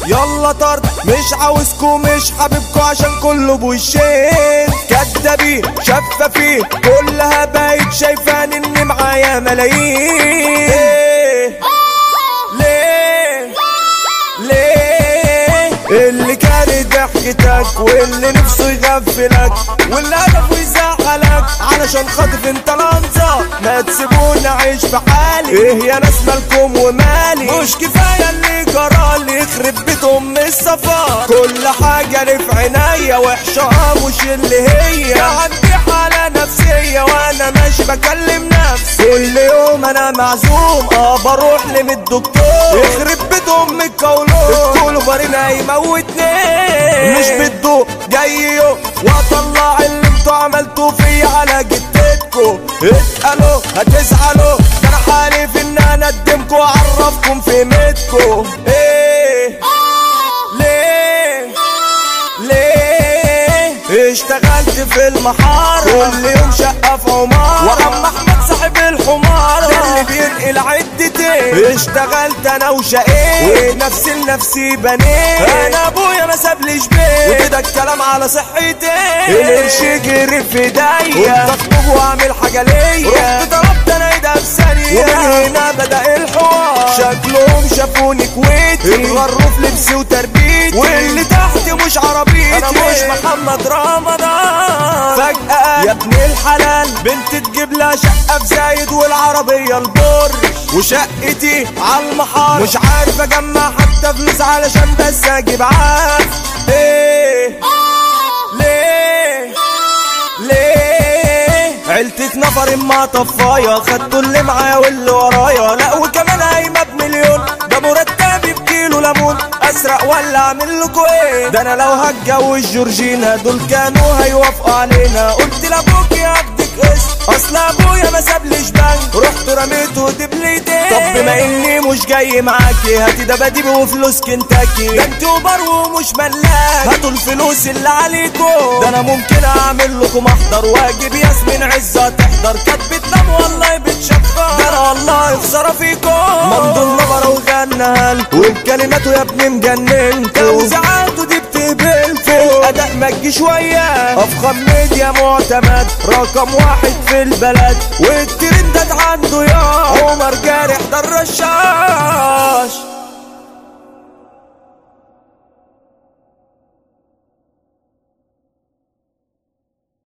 يلا طرد مش عاوزكو مش حبيبكو عشان كله بوشين كدابين شفافين كلها بقت شايفان ان معايا ملايين ليه ليه ليه اللي كان ضحكتك واللي نفسه يغفلك واللي هدفه يزعلك علشان خاطر انت لنظة ما تسيبوني اعيش في حالي ايه يا ناس مالكم ومالي مش كفاية اللي جرالي يخرب بيت ام السفر كل حاجة لي في عينيا وحشة آه مش اللي هي عندي حالة نفسية وانا مش بكلم نفسي كل يوم انا معزوم اه بروح لمن الدكتور يخرب بيت ام الكولون الكولو بارينا يموتني مش بده جاي يوم واطلع اللي انتوا عملتوا فيا على جدتكوا اسألوا هتزعلوا ده انا حالف ان انا اقدمكوا واعرفكم في ميتكوا ايه ليه ليه اشتغلت في المحارة كل يوم شقة في عمارة ورا احمد صاحب الحمارة ده اللي بينقل عدتين اشتغلت انا وشقيت ونفسي لنفسي بنيت انا ابويا ما سابليش بيت وكده الكلام على صحتي القرش جري في ايديا قلت اخطب واعمل حاجة ليا رحت ضربت انا ايدها في ثانية ومن هنا بدأ الحوار شكلهم شافوني كويتي اتغروا في لبسي وتربيتي واللي تحت مش عربيتي انا مش محمد رمضان فجأة يا ابن الحلال بنت تجيب لها شقة في زايد والعربية البر وشقتي على المحار مش عارف اجمع حتى فلوس علشان بس اجيب عاد ايه ليه ليه عيلتك نفر ما طفايا خدتوا اللي معايا واللي ورايا لا وكمان قايمة بمليون ده مرتبي بكيلو ليمون اسرق ولا اعمل لكم ايه ده انا لو هتجوز جورجينا دول كانوا هيوافقوا علينا قلت لابوك يا عبدك اسم اصل ابويا ما سابليش بنك رحت رميته دبليتين طب بما اني مش جاي معاكي هاتي دباديب وفلوس كنتاكي ده انتوا بر ومش ملاك هاتوا الفلوس اللي عليكم ده انا ممكن اعمل لكم احضر واجيب ياسمين عزة تحضر كانت بتنام والله بتشفر ده انا والله خسارة فيكم ممدو النبرة وغنى وبكلماته يا ابني مجنن توزيعاته دي بتقبلكوا اداء مجي شوية افخم ميديا معتمد رقم واحد في البلد والترندات عنده يا عمر جارح ده الرشاش